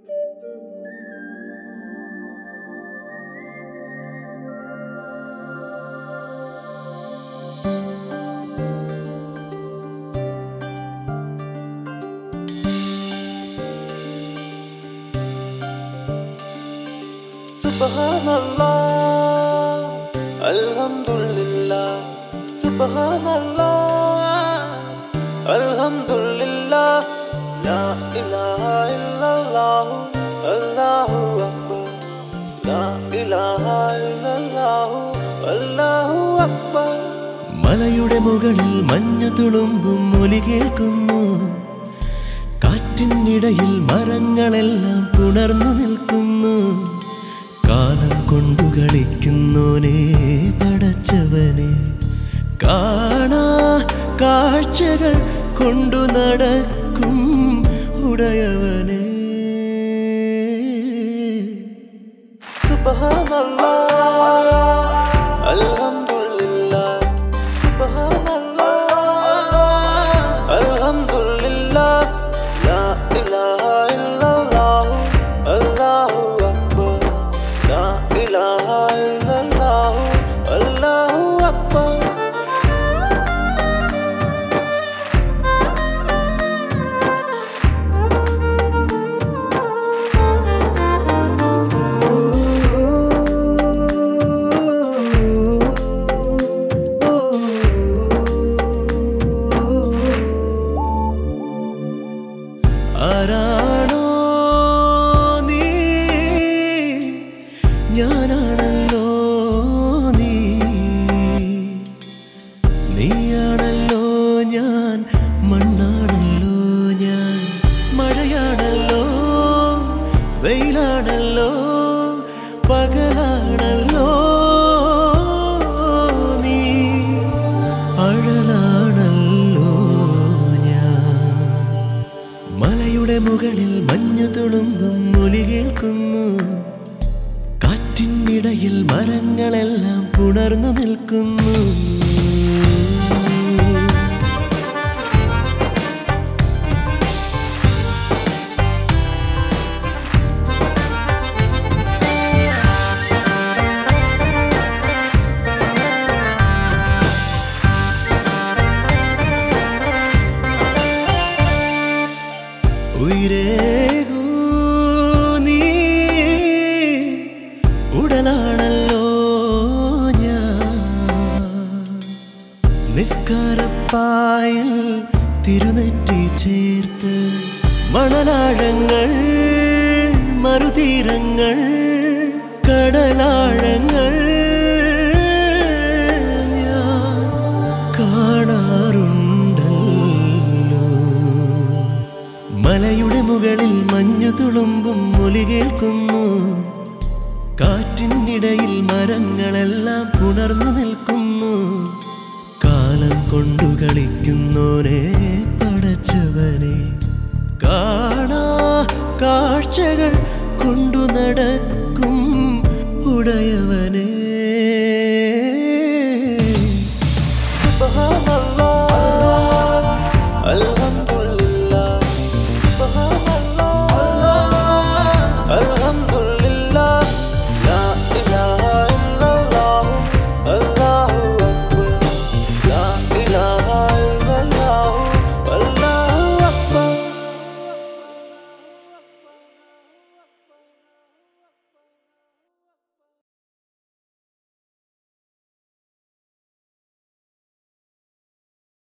Subhanallah, Alhamdulillah, Subhanallah, Alhamdulillah, La ilaha illallah, Allahu Akbar, La ilaha illallah, Allahu Akbar. മലയുടെ മുകളിൽ മഞ്ഞു തുളുമ്പും ഒലി കേൾക്കുന്നു കാറ്റിനിടയിൽ മരങ്ങളെല്ലാം പുണർന്നു നിൽക്കുന്നു കാലം കൊണ്ടു കളിക്കുന്നോനെ പടച്ചവനെ കാണാ കാഴ്ചകൾ കൊണ്ടു നടക്കും ഉടയവനെ Subhanallah, Alhamdulillah, Subhanallah, Alhamdulillah, La ilaha illallah, Allahu Akbar, La ilaha illallah, Allahu Akbar. ആരാണോ നീ ഞാനാണല്ലോ നീ നീയാണല്ലോ ഞാൻ മണ്ണാണല്ലോ ഞാൻ മഴയാണല്ലോ വെയിലാണല്ലോ പകലാണല്ലോ നീ അഴലാണല്ലോ ഞാൻ മലയുടെ മുകളിൽ മഞ്ഞു തുളുമ്പും ഒലി കേൾക്കുന്നു കാറ്റിനിടയിൽ മരങ്ങളെല്ലാം പുണർന്നു നിൽക്കുന്നു ഉയരേകൂ നീ ഉടലാണല്ലോ ഞാൻ നിസ്കാരപ്പായിൽ തിരുനെറ്റി ചേർത്ത് മണലാഴങ്ങൾ മറുതീരങ്ങൾ കടലാഴങ്ങൾ ഞാൻ കാണാറുണ്ടല്ലോ മലയുടെ മുകളിൽ മഞ്ഞു തുളുമ്പും ഒലി കേൾക്കുന്നു കാറ്റിനിടയിൽ മരങ്ങളെല്ലാം പുണർന്നു നിൽക്കുന്നു കാലം കൊണ്ടു കളിക്കുന്നോനെ പടച്ചവനെ കാണാ കാഴ്ചകൾ കൊണ്ടു നടക്കും